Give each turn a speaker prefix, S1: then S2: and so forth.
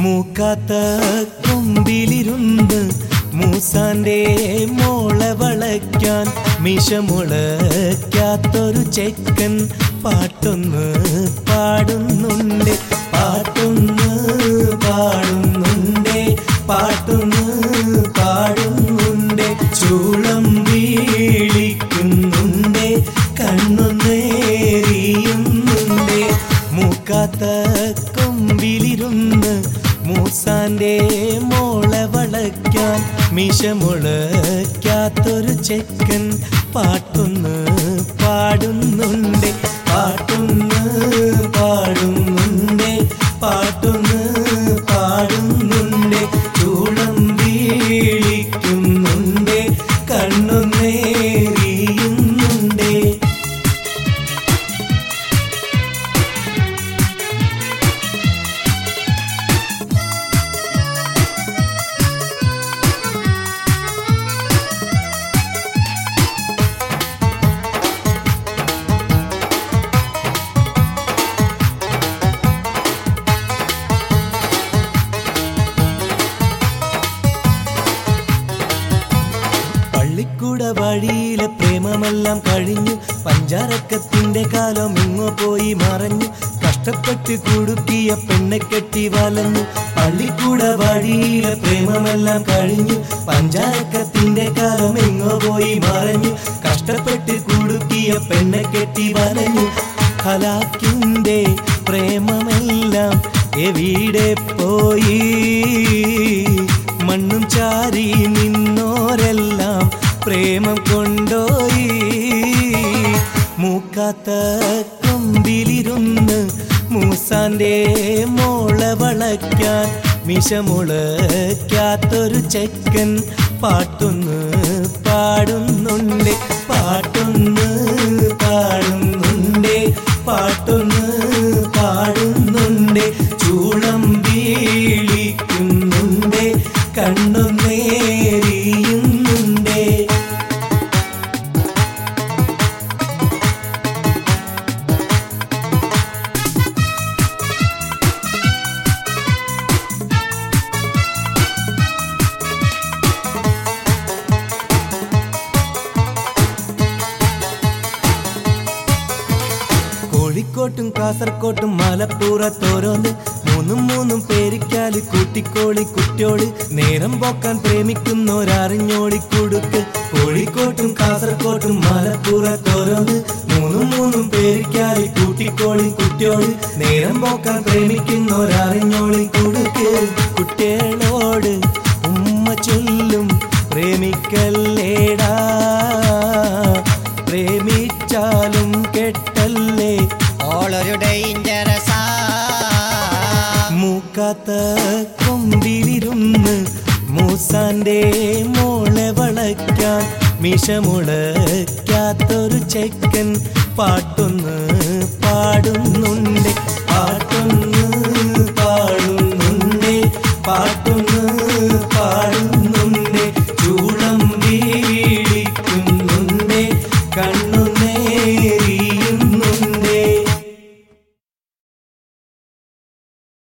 S1: മൂക്കാത്ത കൊമ്പിലിരുന്ന് മൂസാന്റെ മോളെ വളയ്ക്കാൻ മിഷമുളയ്ക്കാത്തൊരു ചെക്കൻ പാട്ടൊന്ന് പാടുന്നുണ്ട് പാട്ടൊന്ന് പാടുന്നുണ്ട് പാട്ടൊന്ന് പാടുന്നുണ്ട് ചൂളം വീളിക്കുന്നുണ്ട് കണ്ണൊന്നേറിയുന്നുണ്ട് മൂക്കാത്ത കൊമ്പിലിരുന്ന് മൂസാന്റെ മോളെ വളയ്ക്കാൻ മിഷമുളയ്ക്കാത്തൊരു ചെക്കൻ പാട്ടൊന്ന് പാടുന്നുണ്ട് പാട്ടൊന്ന് പാടുന്നുണ്ട് പാട്ടൊന്ന് പാടുന്നുണ്ട് ചൂളം വീളിക്കുന്നുണ്ട് കണ്ണൊന്നേറിയുന്നുണ്ട് പള്ളിക്കൂട വഴിയിലെ പ്രേമമെല്ലാം കഴിഞ്ഞു പഞ്ചാരക്കത്തിന്റെ കാലം ഇങ്ങോ പോയി മറഞ്ഞു കഷ്ടപ്പെട്ട് കുടുക്കിയ പെണ്ണെ കെട്ടി വലഞ്ഞു പള്ളിക്കൂട വഴിയിലെ പ്രേമമെല്ലാം കഴിഞ്ഞു പഞ്ചാരക്കത്തിന്റെ കാലം ഇങ്ങോ പോയി മറഞ്ഞു കഷ്ടപ്പെട്ട് കുടുക്കിയ പെണ്ണെ കെട്ടി വലഞ്ഞു ഹലാക്കിന്റെ പ്രേമമെല്ലാം എവിടെ പോയി മണ്ണും ചാരി നിന്നോരെല്ലാം പ്രേമം കൊണ്ടോയി മൂക്കാത്ത കൊമ്പിലിരുന്ന് മൂസാന്റെ മോളെ വളയ്ക്കാൻ മിഷമുളയ്ക്കാത്തൊരു ചെക്കൻ പാട്ടൊന്ന് പാടുന്നുണ്ട് പാട്ടൊന്ന് പാടുന്നുണ്ട് പാട്ടൊന്ന് പാടുന്നുണ്ട് ചൂളം വീളിക്കുന്നുണ്ട് കണ്ണൊന്നേറിയുന്നുണ്ട് കോഴിക്കോട്ടും കാസർകോട്ടും മലപ്പുറത്തോരോന്ന് മൂന്നും മൂന്നും പേരിക്കാല് കൂട്ടിക്കോളി കുട്ടിയോള് നേരം പോക്കാൻ പ്രേമിക്കുന്നോരറിഞ്ഞോളി കൊടുക്ക് കോഴിക്കോട്ടും കാസർകോട്ടും മലപ്പുറത്തോരോന്ന് മൂന്നും മൂന്നും പേരിക്കാല് കൂട്ടിക്കോളി കുട്ടിയോള് നേരം പോക്കാൻ പ്രേമിക്കുന്നോരറിഞ്ഞോളി കൊടുക്ക് കുട്ടികളോട് ഉമ്മ ചൊല്ലും പ്രേമിക്കല്ലേടാ പ്രേമിച്ചാലും കെട്ടല്ലേ
S2: ഓളൊരു ഡേഞ്ചറസാ
S1: മൂക്കാത്ത കൊമ്പിലിരുന്ന് മൂസാന്റെ മോളെ വളയ്ക്കാൻ മിഷമുളയ്ക്കാത്തൊരു ചെക്കൻ പാട്ടൊന്ന് പാടുന്നുണ്ട്